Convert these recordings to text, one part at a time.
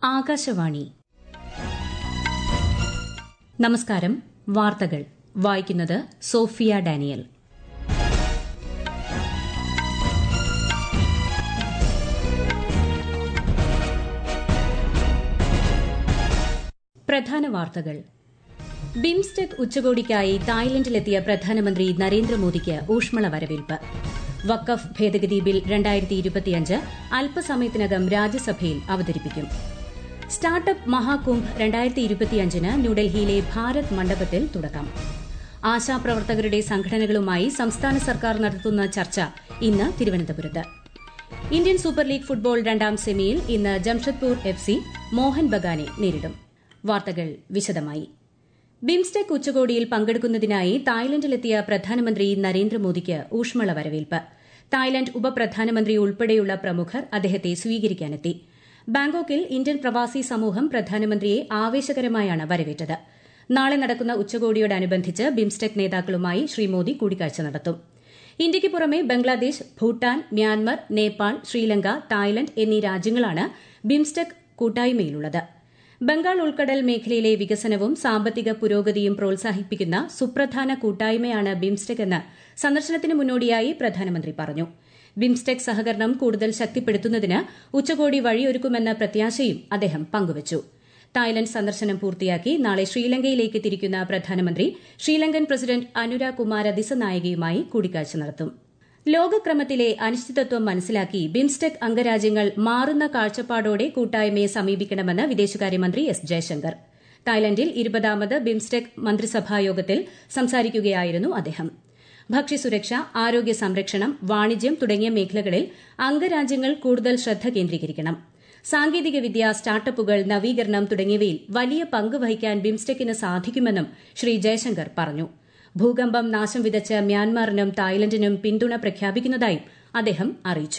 ആകാശവാണി നമസ്കാരം വാർത്തകൾ വായിക്കുന്നത് സോഫിയ ഡാനിയൽ പ്രധാന വാർത്തകൾ ബിംസ്റ്റെക് ഉച്ചകോടിക്കായി തായ്ലൻഡിലെത്തിയ പ്രധാനമന്ത്രി നരേന്ദ്രമോദിക്ക് ഊഷ്മള വരവേൽപ്പ് വഖഫ് ഭേദഗതി ബിൽ രണ്ടായിരത്തി ഇരുപത്തിയഞ്ച് അല്പസമയത്തിനകം രാജ്യസഭയിൽ അവതരിപ്പിക്കും സ്റ്റാർട്ടപ്പ് മഹാകുംഭ് രണ്ടായിരത്തി ഇരുപത്തിയഞ്ചിന് ന്യൂഡൽഹിയിലെ ഭാരത് മണ്ഡപത്തിൽ തുടക്കം ആശാപ്രവർത്തകരുടെ സംഘടനകളുമായി സംസ്ഥാന സർക്കാർ നടത്തുന്ന ചർച്ച ഇന്ന് തിരുവനന്തപുരത്ത് ഇന്ത്യൻ സൂപ്പർ ലീഗ് ഫുട്ബോൾ രണ്ടാം സെമിയിൽ ഇന്ന് ജംഷഡ്പൂർ എഫ് സി മോഹൻ ബഗാനെ നേരിടും വാർത്തകൾ വിശദമായി ബിംസ്റ്റെക് ഉച്ചകോടിയിൽ പങ്കെടുക്കുന്നതിനായി തായ്ലൻഡിലെത്തിയ പ്രധാനമന്ത്രി നരേന്ദ്രമോദിക്ക് ഊഷ്മള വരവേൽപ്പ് തായ്ലൻഡ് ഉപപ്രധാനമന്ത്രി ഉൾപ്പെടെയുള്ള പ്രമുഖർ അദ്ദേഹത്തെ സ്വീകരിക്കാനെത്തി ബാങ്കോക്കിൽ ഇന്ത്യൻ പ്രവാസി സമൂഹം പ്രധാനമന്ത്രിയെ ആവേശകരമായാണ് വരവേറ്റത് നാളെ നടക്കുന്ന ഉച്ചകോടിയോടനുബന്ധിച്ച് ബിംസ്റ്റെക് നേതാക്കളുമായി ശ്രീ മോദി കൂടിക്കാഴ്ച നടത്തും ഇന്ത്യയ്ക്ക് പുറമെ ബംഗ്ലാദേശ് ഭൂട്ടാൻ മ്യാൻമർ നേപ്പാൾ ശ്രീലങ്ക തായ്ലൻഡ് എന്നീ രാജ്യങ്ങളാണ് ബിംസ്റ്റെക് കൂട്ടായ്മയിലുള്ളത് ബംഗാൾ ഉൾക്കടൽ മേഖലയിലെ വികസനവും സാമ്പത്തിക പുരോഗതിയും പ്രോത്സാഹിപ്പിക്കുന്ന സുപ്രധാന കൂട്ടായ്മയാണ് ബിംസ്റ്റെക് എന്ന് സന്ദർശനത്തിന് മുന്നോടിയായി പ്രധാനമന്ത്രി പറഞ്ഞു ബിംസ്റ്റെക് സഹകരണം കൂടുതൽ ശക്തിപ്പെടുത്തുന്നതിന് ഉച്ചകോടി വഴിയൊരുക്കുമെന്ന പ്രത്യാശയും അദ്ദേഹം പങ്കുവച്ചു തായ്ലൻഡ് സന്ദർശനം പൂർത്തിയാക്കി നാളെ ശ്രീലങ്കയിലേക്ക് തിരിക്കുന്ന പ്രധാനമന്ത്രി ശ്രീലങ്കൻ പ്രസിഡന്റ് അനുര കുമാര ദിസനായകയുമായി കൂടിക്കാഴ്ച നടത്തും ലോകക്രമത്തിലെ അനിശ്ചിതത്വം മനസ്സിലാക്കി ബിംസ്റ്റെക് അംഗരാജ്യങ്ങൾ മാറുന്ന കാഴ്ചപ്പാടോടെ കൂട്ടായ്മയെ സമീപിക്കണമെന്ന് വിദേശകാര്യമന്ത്രി എസ് ജയശങ്കർ തായ്ലൻഡിൽ ഇരുപതാമത് ബിംസ്റ്റെക് മന്ത്രിസഭായോഗത്തിൽ സംസാരിക്കുകയായിരുന്നു അദ്ദേഹം ഭക്ഷ്യസുരക്ഷ ആരോഗ്യ സംരക്ഷണം വാണിജ്യം തുടങ്ങിയ മേഖലകളിൽ അംഗരാജ്യങ്ങൾ കൂടുതൽ ശ്രദ്ധ കേന്ദ്രീകരിക്കണം സാങ്കേതികവിദ്യ സ്റ്റാർട്ടപ്പുകൾ നവീകരണം തുടങ്ങിയവയിൽ വലിയ പങ്ക് വഹിക്കാൻ ബിംസ്റ്റെക്കിന് സാധിക്കുമെന്നും ശ്രീ ജയശങ്കർ പറഞ്ഞു ഭൂകമ്പം നാശം വിതച്ച മ്യാൻമാറിനും തായ്ലൻഡിനും പിന്തുണ പ്രഖ്യാപിക്കുന്നതായും അദ്ദേഹം അറിയിച്ചു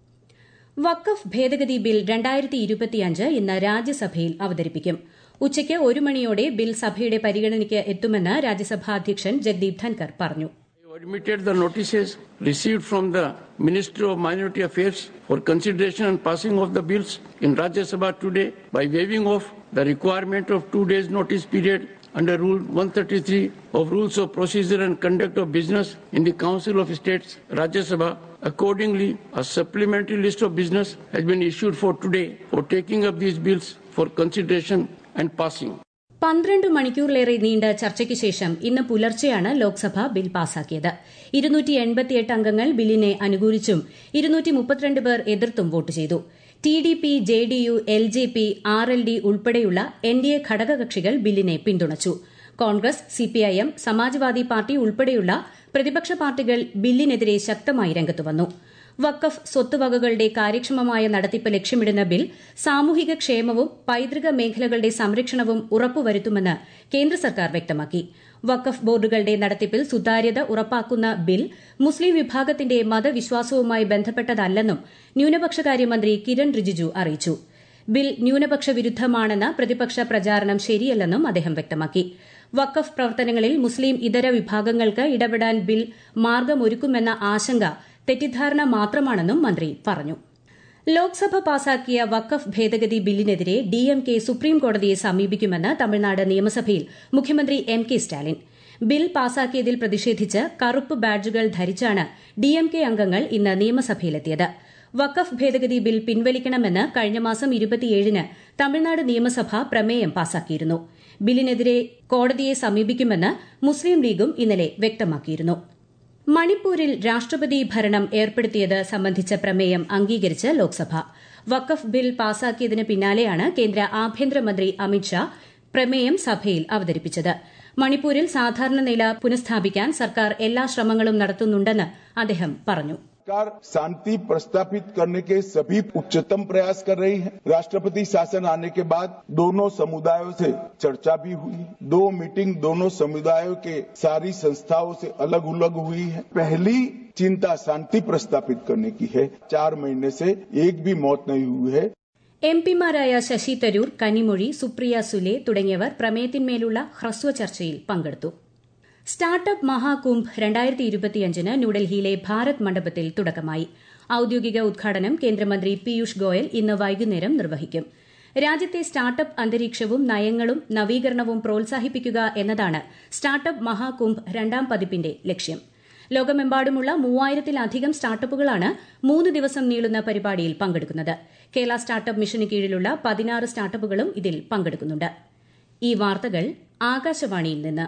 വഖഫ് ഭേദഗതി ബിൽ രണ്ടായിരത്തി ഇരുപത്തിയഞ്ച് ഇന്ന് രാജ്യസഭയിൽ അവതരിപ്പിക്കും ഉച്ചയ്ക്ക് ഒരു മണിയോടെ ബിൽ സഭയുടെ പരിഗണനയ്ക്ക് എത്തുമെന്ന് രാജ്യസഭാ അധ്യക്ഷൻ ജഗ്ദീപ് ധൻകർ പറഞ്ഞു admitted the notices received from the Ministry of Minority Affairs for consideration and passing of the bills in Rajya Sabha today by waiving off the requirement of two days notice period under Rule 133 of Rules of Procedure and Conduct of Business in the Council of States, Rajya Sabha. Accordingly, a supplementary list of business has been issued for today for taking up these bills for consideration and passing. പന്ത്രണ്ട് മണിക്കൂറിലേറെ നീണ്ട ചർച്ചയ്ക്ക് ശേഷം ഇന്ന് പുലർച്ചെയാണ് Lok Sabha bill പാസാക്കിയത് ഇരുന്നൂറ്റി എൺപത്തിയെട്ട് അംഗങ്ങൾ ബില്ലിനെ അനുകൂലിച്ചും ഇരുന്നൂറ്റി മുപ്പത്തിരണ്ട് പേർ എതിർത്തും വോട്ട് ചെയ്തു T D P J D U L J P R L D ഉൾപ്പെടെയുള്ള എൻ ഡി എ ഘടകകക്ഷികൾ ബില്ലിനെ പിന്തുണച്ചു കോൺഗ്രസ് സിപിഐഎം സമാജ്വാദി പാർട്ടി ഉൾപ്പെടെയുള്ള പ്രതിപക്ഷ പാർട്ടികൾ ബില്ലിനെതിരെ ശക്തമായി രംഗത്തുവന്നു വഖഫ് സ്വത്തുവകകളുടെ കാര്യക്ഷമമായ നടത്തിപ്പ് ലക്ഷ്യമിടുന്ന ബിൽ സാമൂഹിക ക്ഷേമവും പൈതൃക മേഖലകളുടെ സംരക്ഷണവും ഉറപ്പുവരുത്തുമെന്ന് കേന്ദ്ര സർക്കാർ വ്യക്തമാക്കി വഖഫ് ബോർഡുകളുടെ നടത്തിപ്പിൽ സുതാര്യത ഉറപ്പാക്കുന്ന ബിൽ മുസ്ലിം വിഭാഗത്തിന്റെ മതവിശ്വാസവുമായി ബന്ധപ്പെട്ടതല്ലെന്നും ന്യൂനപക്ഷകാര്യമന്ത്രി കിരൺ റിജിജു അറിയിച്ചു ബിൽ ന്യൂനപക്ഷ വിരുദ്ധമാണെന്ന പ്രതിപക്ഷ പ്രചാരണം ശരിയല്ലെന്നും അദ്ദേഹം വ്യക്തമാക്കി വഖഫ് പ്രവർത്തനങ്ങളിൽ മുസ്ലിം ഇതര വിഭാഗങ്ങൾക്ക് ഇടപെടാൻ ബിൽ മാർഗമൊരുക്കുമെന്ന ആശങ്ക തെറ്റിദ്ധാരണ മാത്രമാണെന്നും മന്ത്രി പറഞ്ഞു ലോക്സഭ പാസാക്കിയ വഖഫ് ഭേദഗതി ബില്ലിനെതിരെ ഡിഎംകെ സുപ്രീംകോടതിയെ സമീപിക്കുമെന്ന് തമിഴ്നാട് നിയമസഭയിൽ മുഖ്യമന്ത്രി എം കെ സ്റ്റാലിൻ ബിൽ പാസാക്കിയതിൽ പ്രതിഷേധിച്ച് കറുപ്പ് ബാഡ്ജുകൾ ധരിച്ചാണ് ഡിഎംകെ അംഗങ്ങൾ ഇന്ന് നിയമസഭയിലെത്തിയത് വഖഫ് ഭേദഗതി ബിൽ പിൻവലിക്കണമെന്ന് കഴിഞ്ഞ മാസം ഇരുപത്തിയേഴിന് തമിഴ്നാട് നിയമസഭ പ്രമേയം പാസാക്കിയിരുന്നു ബില്ലിനെതിരെ കോടതിയെ സമീപിക്കുമെന്ന് മുസ്ലിം ലീഗും ഇന്നലെ വ്യക്തമാക്കിയിരുന്നു മണിപ്പൂരിൽ രാഷ്ട്രപതി ഭരണം ഏർപ്പെടുത്തിയത് സംബന്ധിച്ച പ്രമേയം അംഗീകരിച്ച് ലോക്സഭ വഖഫ് ബിൽ പാസാക്കിയതിന് പിന്നാലെയാണ് കേന്ദ്ര ആഭ്യന്തരമന്ത്രി അമിത്ഷാ പ്രമേയം സഭയിൽ അവതരിപ്പിച്ചത് മണിപ്പൂരിൽ സാധാരണ നില പുനഃസ്ഥാപിക്കാൻ സർക്കാർ എല്ലാ ശ്രമങ്ങളും നടത്തുന്നുണ്ടെന്ന് അദ്ദേഹം പറഞ്ഞു सरकार शांति प्रस्तापित करने के सभी उच्चतम प्रयास कर रही है राष्ट्रपति शासन आने के बाद दोनों समुदायों से चर्चा भी हुई दो मीटिंग दोनों समुदायों के सारी संस्थाओं से अलग उलग हुई है पहली चिंता शांति प्रस्तापित करने की है चार महीने से एक भी मौत नहीं हुई है എം പിമാരായ ശശി തരൂർ കനിമൊഴി സുപ്രിയ സുലെ തുടങ്ങിയവർ പ്രമേയത്തിന്മേലുള്ള ഹ്രസ്വ ചർച്ചയിൽ പങ്കെടുത്തു സ്റ്റാർട്ടപ്പ് മഹാകുംഭ് രണ്ടായിരത്തി ഇരുപത്തിയഞ്ചിന് ന്യൂഡൽഹിയിലെ ഭാരത് മണ്ഡപത്തിൽ തുടക്കമായി ഔദ്യോഗിക ഉദ്ഘാടനം കേന്ദ്രമന്ത്രി പീയൂഷ് ഗോയൽ ഇന്ന് വൈകുന്നേരം നിർവഹിക്കും രാജ്യത്തെ സ്റ്റാർട്ടപ്പ് അന്തരീക്ഷവും നയങ്ങളും നവീകരണവും പ്രോത്സാഹിപ്പിക്കുക എന്നതാണ് സ്റ്റാർട്ടപ്പ് മഹാകുംഭ് രണ്ടാം പതിപ്പിന്റെ ലക്ഷ്യം ലോകമെമ്പാടുമുള്ള മൂവായിരത്തിലധികം സ്റ്റാർട്ടപ്പുകളാണ് മൂന്ന് ദിവസം നീളുന്ന പരിപാടിയിൽ പങ്കെടുക്കുന്നത് കേരള സ്റ്റാർട്ടപ്പ് മിഷന് കീഴിലുള്ള പതിനാറ് സ്റ്റാർട്ടപ്പുകളും ഇതിൽ പങ്കെടുക്കുന്നുണ്ട് ഈ വാർത്തകൾ ആകാശവാണിയിൽ നിന്ന്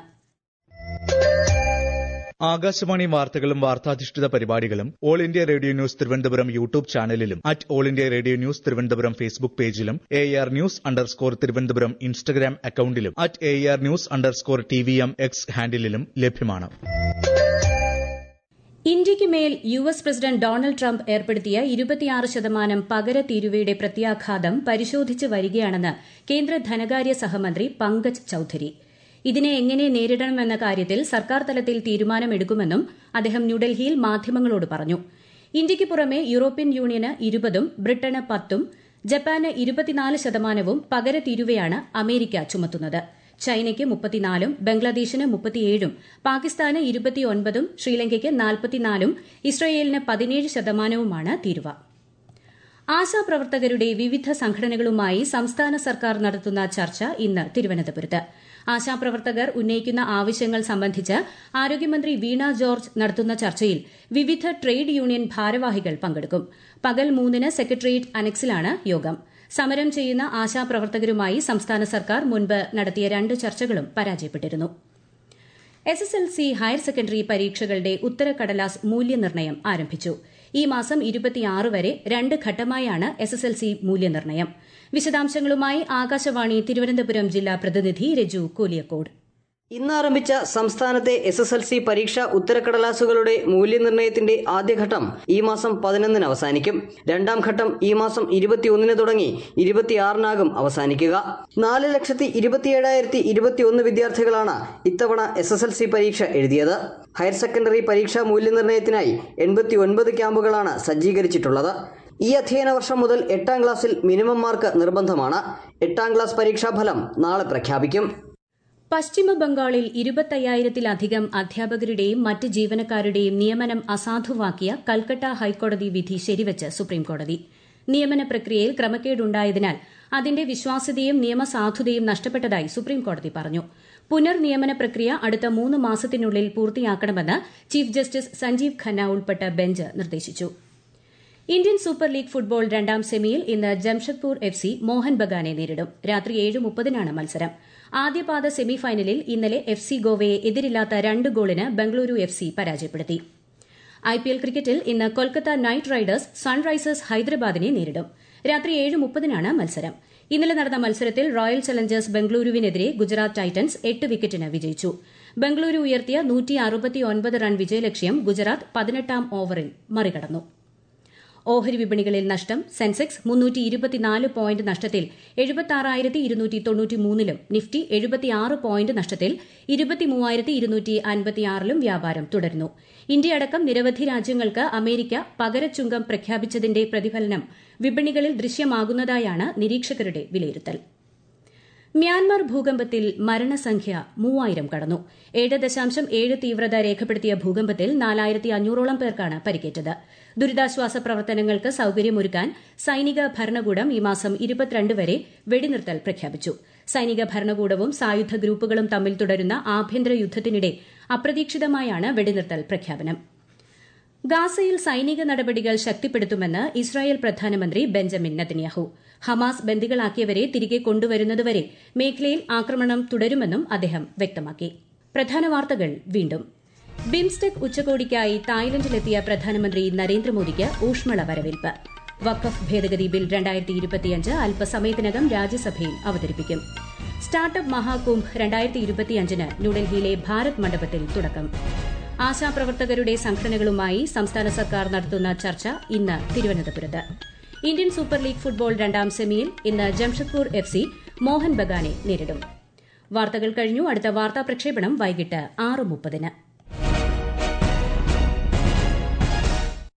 ആകാശവാണി വാർത്തകളും വാർത്താധിഷ്ഠിത പരിപാടികളും all India radio news Thiruvananthapuram YouTube ചാനലിലും at all India radio news Thiruvananthapuram Facebook പേജിലും A R news underscore Thiruvananthapuram Instagram അക്കൌണ്ടിലും at A R news underscore T V M X ഹാൻഡിലും ലഭ്യമാണ് ഇന്ത്യയ്ക്ക് മേൽ U S president Donald Trump ഏർപ്പെടുത്തിയ ഇരുപത്തിയാറ് ശതമാനം പകര തീരുവയുടെ പ്രത്യാഘാതം പരിശോധിച്ച് വരികയാണെന്ന് കേന്ദ്ര ധനകാര്യ സഹമന്ത്രി പങ്കജ് ചൌധരി ഇതിനെ എങ്ങനെ നേരിടണമെന്ന കാര്യത്തിൽ സർക്കാർ തലത്തിൽ തീരുമാനമെടുക്കുമെന്നും അദ്ദേഹം ന്യൂഡൽഹിയിൽ മാധ്യമങ്ങളോട് പറഞ്ഞു ഇന്ത്യയ്ക്ക് പുറമെ യൂറോപ്യൻ യൂണിയന് ഇരുപതും ബ്രിട്ടന് പത്തും ജപ്പാന് ഇരുപത്തിനാല് ശതമാനവും പകര തീരുവയാണ് അമേരിക്ക ചുമത്തുന്നത് ചൈനയ്ക്ക് മുപ്പത്തിനാലും ബംഗ്ലാദേശിന് മുപ്പത്തിയേഴും പാകിസ്ഥാന് ഇരുപത്തിയൊൻപതും ശ്രീലങ്കയ്ക്ക് നാൽപ്പത്തിനാലും ഇസ്രയേലിന് പതിനേഴ് ശതമാനവുമാണ് തീരുവ ആശാപ്രവർത്തകരുടെ വിവിധ സംഘടനകളുമായി സംസ്ഥാന സർക്കാർ നടത്തുന്ന ചർച്ച ഇന്ന് തിരുവനന്തപുരത്ത് ആശാപ്രവർത്തകർ ഉന്നയിക്കുന്ന ആവശ്യങ്ങൾ സംബന്ധിച്ച് ആരോഗ്യമന്ത്രി വീണ ജോർജ് നടത്തുന്ന ചർച്ചയിൽ വിവിധ ട്രേഡ് യൂണിയൻ ഭാരവാഹികൾ പങ്കെടുക്കും പകൽ മൂന്നിന് സെക്രട്ടേറിയറ്റ് അനക്സിലാണ് യോഗം സമരം ചെയ്യുന്ന ആശാപ്രവർത്തകരുമായി സംസ്ഥാന സർക്കാർ മുൻപ് നടത്തിയ രണ്ട് ചർച്ചകളും പരാജയപ്പെട്ടിരുന്നു S S L C higher secondary പരീക്ഷകളുടെ ഉത്തരക്കടലാസ് മൂല്യനിർണ്ണയം ആരംഭിച്ചു ഈ മാസം ഇരുപത്തിയാറ് വരെ രണ്ട് ഘട്ടമായാണ് എസ് എസ് എൽ സി മൂല്യനിർണ്ണയം വിശദാംശങ്ങളുമായി ആകാശവാണി തിരുവനന്തപുരം ജില്ലാ പ്രതിനിധി രജു കോലിയക്കോട് ഇന്ന് ആരംഭിച്ച സംസ്ഥാനത്തെ എസ് എസ് എൽ സി പരീക്ഷാ ഉത്തരക്കടലാസുകളുടെ മൂല്യനിർണ്ണയത്തിന്റെ ആദ്യഘട്ടം ഈ മാസം പതിനൊന്നിന് അവസാനിക്കും രണ്ടാം ഘട്ടം ഈ മാസം ഇരുപത്തിയൊന്നിന് തുടങ്ങി ഇരുപത്തിയാറിനാകും അവസാനിക്കുക നാല് ലക്ഷത്തി ഇരുപത്തിയേഴായിരത്തി ഇരുപത്തിയൊന്ന് വിദ്യാർത്ഥികളാണ് ഇത്തവണ എസ് എസ് എൽ സി പരീക്ഷ എഴുതിയത് ഹയർ സെക്കൻഡറി പരീക്ഷാ മൂല്യനിർണ്ണയത്തിനായി എൺപത്തി ഒൻപത് ക്യാമ്പുകളാണ് സജ്ജീകരിച്ചിട്ടുള്ളത് ഈ അധ്യയന വർഷം മുതൽ എട്ടാം ക്ലാസ്സിൽ മിനിമം മാർക്ക് നിർബന്ധമാണ് എട്ടാം ക്ലാസ് പരീക്ഷാഫലം നാളെ പ്രഖ്യാപിക്കും പശ്ചിമ ബംഗാളിൽ ഇരുപത്തയ്യായിരത്തിലധികം അധ്യാപകരുടെയും മറ്റ് ജീവനക്കാരുടെയും നിയമനം അസാധുവാക്കിയ കൽക്കട്ട ഹൈക്കോടതി വിധി ശരിവച്ച് സുപ്രീംകോടതി നിയമന പ്രക്രിയയിൽ ക്രമക്കേടുണ്ടായതിനാൽ അതിന്റെ വിശ്വാസ്യതയും നിയമസാധുതയും നഷ്ടപ്പെട്ടതായി സുപ്രീംകോടതി പറഞ്ഞു പുനർനിയമന പ്രക്രിയ അടുത്ത മൂന്ന് മാസത്തിനുള്ളിൽ പൂർത്തിയാക്കണമെന്ന് ചീഫ് ജസ്റ്റിസ് സഞ്ജീവ് ഖന്ന ഉൾപ്പെട്ട ബെഞ്ച് നിർദ്ദേശിച്ചു ഇന്ത്യൻ സൂപ്പർ ലീഗ് ഫുട്ബോൾ രണ്ടാം സെമിയിൽ ഇന്ന് ജംഷഡ്പൂർ എഫ് സി മോഹൻ ബഗാനെ നേരിടും രാത്രി ഏഴ് മുപ്പതിനാണ് മത്സരം ആദ്യപാദ സെമിഫൈനലിൽ ഇന്നലെ എഫ് സി ഗോവയെ എതിരില്ലാത്ത രണ്ട് ഗോളിന് ബംഗളൂരു എഫ് സി പരാജയപ്പെടുത്തി ഐപിഎൽ ക്രിക്കറ്റിൽ ഇന്ന് കൊൽക്കത്ത നൈറ്റ് റൈഡേഴ്സ് സൺറൈസേഴ്സ് ഹൈദരാബാദിനെ നേരിടും രാത്രി ഏഴ് മുപ്പതിനാണ് മത്സരം ഇന്നലെ നടന്ന മത്സരത്തിൽ റോയൽ ചലഞ്ചേഴ്സ് ബംഗളൂരുവിനെതിരെ ഗുജറാത്ത് ടൈറ്റൻസ് എട്ട് വിക്കറ്റിന് വിജയിച്ചു ബംഗളൂരു ഉയർത്തിയ റൺ വിജയലക്ഷ്യം ഗുജറാത്ത് പതിനെട്ടാം ഓവറിൽ മറികടന്നു ഓഹരി വിപണികളിൽ നഷ്ടം സെൻസെക്സ് മുന്നൂറ്റി ഇരുപത്തിനാല് പോയിന്റ് നഷ്ടത്തിൽ എഴുപത്തി ഇരുന്നൂറ്റി തൊണ്ണൂറ്റിമൂന്നിലും നിഫ്റ്റി എഴുപത്തിയാറ് പോയിന്റ് നഷ്ടത്തിൽ ഇരുപത്തിമൂവായിരത്തി ഇരുന്നൂറ്റി അൻപത്തിയാറിലും വ്യാപാരം തുടരുന്നു ഇന്ത്യയടക്കം നിരവധി രാജ്യങ്ങൾക്ക് അമേരിക്ക പകരച്ചുങ്കം പ്രഖ്യാപിച്ചതിന്റെ പ്രതിഫലനം വിപണികളിൽ ദൃശ്യമാകുന്നതായാണ് നിരീക്ഷകരുടെ വിലയിരുത്തൽ മ്യാൻമർ ഭൂകമ്പത്തിൽ മരണസംഖ്യ മൂവായിരം കടന്നു ഏഴ് ദശാംശം ഏഴ് തീവ്രത രേഖപ്പെടുത്തിയ ഭൂകമ്പത്തിൽ നാലായിരത്തി അഞ്ഞൂറോളം പേർക്കാണ് പരിക്കേറ്റത് ദുരിതാശ്വാസ പ്രവർത്തനങ്ങൾക്ക് സൌകര്യമൊരുക്കാൻ സൈനിക ഭരണകൂടം ഈ മാസം ഇരുപത്തിരണ്ട് വരെ വെടിനിർത്തൽ പ്രഖ്യാപിച്ചു സൈനിക ഭരണകൂടവും സായുധ ഗ്രൂപ്പുകളും തമ്മിൽ തുടരുന്ന ആഭ്യന്തര യുദ്ധത്തിനിടെ അപ്രതീക്ഷിതമായാണ് വെടിനിർത്തൽ പ്രഖ്യാപനം ഗാസയിൽ സൈനിക നടപടികൾ ശക്തിപ്പെടുത്തുമെന്ന് ഇസ്രായേൽ പ്രധാനമന്ത്രി ബെഞ്ചമിൻ നെതന്യാഹു ഹമാസ് ബന്ദികളാക്കിയവരെ തിരികെ കൊണ്ടുവരുന്നതുവരെ മേഖലയിൽ ആക്രമണം തുടരുമെന്നും അദ്ദേഹം വ്യക്തമാക്കി പ്രധാന വാർത്തകൾ വീണ്ടും ബിംസ്റ്റെക് ഉച്ചകോടിക്കായി തായ്ലൻഡിലെത്തിയ പ്രധാനമന്ത്രി നരേന്ദ്രമോദിക്ക് ഊഷ്മള വരവേൽപ്പ് വഖഫ് ഭേദഗതി ബിൽ രണ്ടായിരത്തി ഇരുപത്തിയഞ്ച് അല്പസമയത്തിനകം രാജ്യസഭയിൽ അവതരിപ്പിക്കും സ്റ്റാർട്ടപ്പ് മഹാകുംഭ് രണ്ടായിരത്തി ഇരുപത്തിയഞ്ചിന് ന്യൂഡൽഹിയിലെ ഭാരത് മണ്ഡപത്തിൽ തുടക്കം ആശാപ്രവർത്തകരുടെ സംഘടനകളുമായി സംസ്ഥാന സർക്കാർ നടത്തുന്ന ചർച്ച ഇന്ന് തിരുവനന്തപുരത്ത് ഇന്ത്യൻ സൂപ്പർ ലീഗ് ഫുട്ബോൾ രണ്ടാം സെമിയിൽ ഇന്ന് ജംഷഡ്പൂർ എഫ് സി മോഹൻ ബഗാനെ നേരിടും വാർത്തകൾ കഴിഞ്ഞു അടുത്ത വാർത്താ പ്രക്ഷേപണം വൈകിട്ട് ആറ് മുപ്പതിന്